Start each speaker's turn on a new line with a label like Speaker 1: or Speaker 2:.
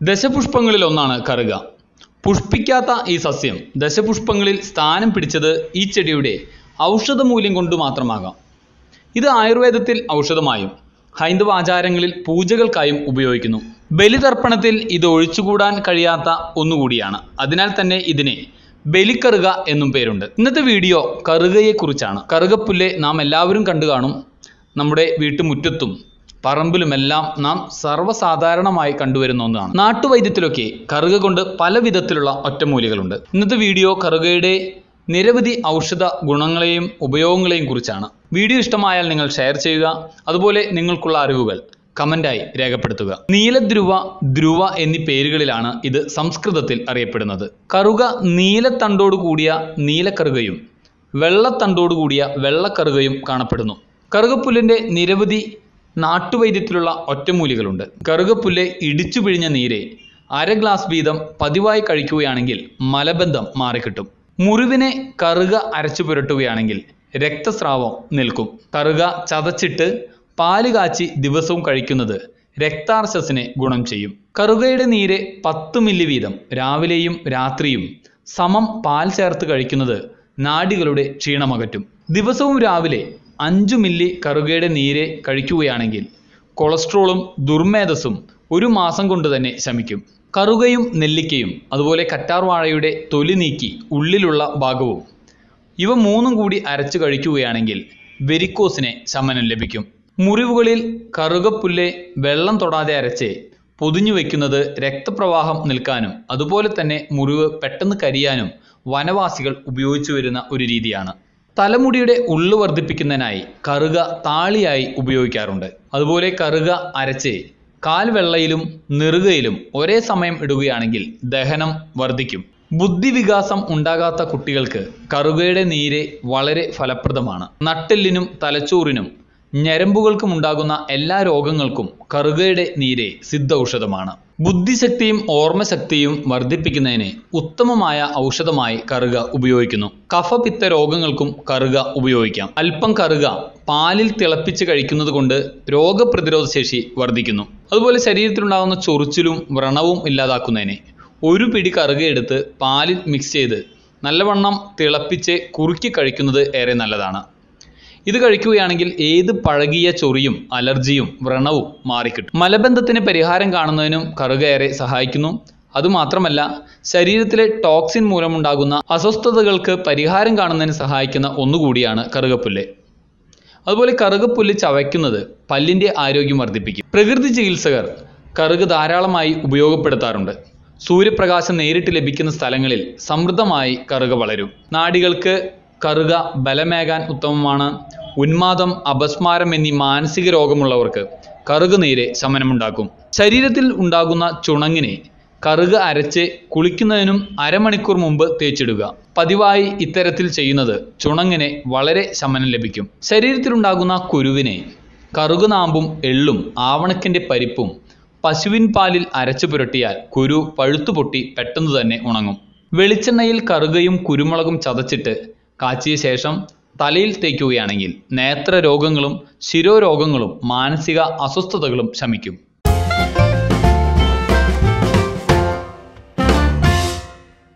Speaker 1: ദശപുഷ്പങ്ങളിൽ ഒന്നാണ് കറുക പുഷ്പിക്കാത്ത ഈ സസ്യം ദശപുഷ്പങ്ങളിൽ സ്ഥാനം പിടിച്ചത് ഈ ചെടിയുടെ ഔഷധമൂല്യം കൊണ്ട് മാത്രമാകാം ഇത് ആയുർവേദത്തിൽ ഔഷധമായും ഹൈന്ദവ ആചാരങ്ങളിൽ പൂജകൾക്കായും ഉപയോഗിക്കുന്നു ബലിതർപ്പണത്തിൽ ഇത് ഒഴിച്ചുകൂടാൻ കഴിയാത്ത ഒന്നുകൂടിയാണ് അതിനാൽ തന്നെ ഇതിനെ ബലിക്കറുക എന്നും പേരുണ്ട് ഇന്നത്തെ വീഡിയോ കറുകയെക്കുറിച്ചാണ് കറുകപ്പുല്ല് നാം എല്ലാവരും കണ്ടു കാണും നമ്മുടെ വീട്ടുമുറ്റത്തും പറമ്പിലുമെല്ലാം നാം സർവ്വസാധാരണമായി കണ്ടുവരുന്ന ഒന്നാണ് നാട്ടുവൈദ്യത്തിലൊക്കെ കറുക കൊണ്ട് പല വിധത്തിലുള്ള ഒറ്റമൂലികളുണ്ട് ഇന്നത്തെ വീഡിയോ കറുകയുടെ നിരവധി ഔഷധ ഗുണങ്ങളെയും ഉപയോഗങ്ങളെയും കുറിച്ചാണ് വീഡിയോ ഇഷ്ടമായാൽ നിങ്ങൾ ഷെയർ ചെയ്യുക അതുപോലെ നിങ്ങൾക്കുള്ള അറിവുകൾ കമൻ്റായി രേഖപ്പെടുത്തുക നീലധ്രുവ ധ്രുവ എന്നീ പേരുകളിലാണ് ഇത് സംസ്കൃതത്തിൽ അറിയപ്പെടുന്നത് കറുക നീലത്തണ്ടോട് കൂടിയ നീലക്കറുകയും വെള്ളത്തണ്ടോട് കൂടിയ വെള്ളക്കറുകയും കാണപ്പെടുന്നു കറുകപ്പുല്ലിൻ്റെ നിരവധി നാട്ടുവൈദ്യത്തിലുള്ള ഒറ്റമൂലികളുണ്ട് കറുകപ്പുല്ല് ഇടിച്ചു പിഴിഞ്ഞ നീര് അര ഗ്ലാസ് വീതം പതിവായി കഴിക്കുകയാണെങ്കിൽ മലബന്ധം മാറിക്കിട്ടും മുറിവിനെ കറുക അരച്ചു പുരട്ടുകയാണെങ്കിൽ രക്തസ്രാവം നിൽക്കും കറുക ചതച്ചിട്ട് പാല് കാച്ചി ദിവസവും കഴിക്കുന്നത് രക്താർശസിനെ ഗുണം ചെയ്യും കറുകയുടെ നീര് പത്ത് മില്ലി വീതം രാവിലെയും രാത്രിയും സമം പാൽ ചേർത്ത് കഴിക്കുന്നത് നാഡികളുടെ ക്ഷീണമകറ്റും ദിവസവും രാവിലെ അഞ്ചു മില്ലി കറുകയുടെ നീര് കഴിക്കുകയാണെങ്കിൽ കൊളസ്ട്രോളും ദുർമേധസ്സും ഒരു മാസം കൊണ്ട് തന്നെ ശമിക്കും കറുകയും നെല്ലിക്കയും അതുപോലെ കറ്റാർവാഴയുടെ തൊലി നീക്കി ഉള്ളിലുള്ള ഭാഗവും ഇവ മൂന്നും കൂടി അരച്ചു കഴിക്കുകയാണെങ്കിൽ വെരിക്കോസിനെ ശമനം ലഭിക്കും മുറിവുകളിൽ കറുകപ്പുല്ല് വെള്ളം തൊടാതെ അരച്ച് പൊതിഞ്ഞു വയ്ക്കുന്നത് രക്തപ്രവാഹം നിൽക്കാനും അതുപോലെ തന്നെ മുറിവ് പെട്ടെന്ന് കരിയാനും വനവാസികൾ ഉപയോഗിച്ചു വരുന്ന ഒരു രീതിയാണ് തലമുടിയുടെ ഉള്ളു വർദ്ധിപ്പിക്കുന്നതിനായി കറുക താളിയായി ഉപയോഗിക്കാറുണ്ട് അതുപോലെ കറുക അരച്ച് കാൽവെള്ളയിലും നെറുകയിലും ഒരേ സമയം ഇടുകയാണെങ്കിൽ ദഹനം വർദ്ധിക്കും ബുദ്ധിവികാസം ഉണ്ടാകാത്ത കുട്ടികൾക്ക് കറുകയുടെ നീര് വളരെ ഫലപ്രദമാണ് നട്ടെല്ലിനും തലച്ചോറിനും ഞരമ്പുകൾക്കും ഉണ്ടാകുന്ന എല്ലാ രോഗങ്ങൾക്കും കറുകയുടെ നീര് സിദ്ധ ഔഷധമാണ് ബുദ്ധിശക്തിയും ഓർമ്മശക്തിയും വർദ്ധിപ്പിക്കുന്നതിന് ഉത്തമമായ ഔഷധമായി കറുക ഉപയോഗിക്കുന്നു കഫപിത്ത രോഗങ്ങൾക്കും കറുക ഉപയോഗിക്കാം അല്പം കറുക പാലിൽ തിളപ്പിച്ച് കഴിക്കുന്നത് കൊണ്ട് രോഗപ്രതിരോധ ശേഷി വർദ്ധിക്കുന്നു അതുപോലെ ശരീരത്തിലുണ്ടാകുന്ന ചൊറിച്ചിലും വ്രണവും ഇല്ലാതാക്കുന്നതിന് ഒരു പിടി കറുക എടുത്ത് പാലിൽ മിക്സ് ചെയ്ത് നല്ലവണ്ണം തിളപ്പിച്ച് കുറുക്കി കഴിക്കുന്നത് ഏറെ നല്ലതാണ് ഇത് കഴിക്കുകയാണെങ്കിൽ ഏത് പഴകിയ ചൊറിയും അലർജിയും വ്രണവും മാറിക്കിട്ടും മലബന്ധത്തിന് പരിഹാരം കാണുന്നതിനും കറുക ഏറെ സഹായിക്കുന്നു അതുമാത്രമല്ല ശരീരത്തിലെ ടോക്സിൻ മൂലമുണ്ടാകുന്ന അസ്വസ്ഥതകൾക്ക് പരിഹാരം കാണുന്നതിന് സഹായിക്കുന്ന ഒന്നുകൂടിയാണ് കറുകപ്പുല്ല് അതുപോലെ കറുകപ്പുല്ല് ചവയ്ക്കുന്നത് പല്ലിൻ്റെ ആരോഗ്യം വർദ്ധിപ്പിക്കും പ്രകൃതി ചികിത്സകർ കറുക ധാരാളമായി ഉപയോഗപ്പെടുത്താറുണ്ട് സൂര്യപ്രകാശം നേരിട്ട് ലഭിക്കുന്ന സ്ഥലങ്ങളിൽ സമൃദ്ധമായി കറുക വളരും നാടികൾക്ക് കറുക ബലമേകാൻ ഉത്തമമാണ് ഉന്മാദം അപസ്മാരം എന്നീ മാനസിക രോഗമുള്ളവർക്ക് കറുക നീര് ശമനമുണ്ടാക്കും ശരീരത്തിൽ ഉണ്ടാകുന്ന ചുണങ്ങിനെ കറുക അരച്ച് കുളിക്കുന്നതിനും അരമണിക്കൂർ മുമ്പ് തേച്ചിടുക പതിവായി ഇത്തരത്തിൽ ചെയ്യുന്നത് ചുണങ്ങിനെ വളരെ ശമനം ലഭിക്കും ശരീരത്തിലുണ്ടാകുന്ന കുരുവിനെ കറുകുനാമ്പും എള്ളും ആവണക്കിൻ്റെ പരിപ്പും പശുവിൻ പാലിൽ അരച്ചു പുരട്ടിയാൽ കുരു പഴുത്തുപൊട്ടി പെട്ടെന്ന് തന്നെ ഉണങ്ങും വെളിച്ചെണ്ണയിൽ കറുകയും കുരുമുളകും ചതച്ചിട്ട് കാച്ചിയ ശേഷം തലയിൽ തേക്കുകയാണെങ്കിൽ നേത്ര രോഗങ്ങളും ശിരോരോഗങ്ങളും മാനസിക അസ്വസ്ഥതകളും ശമിക്കും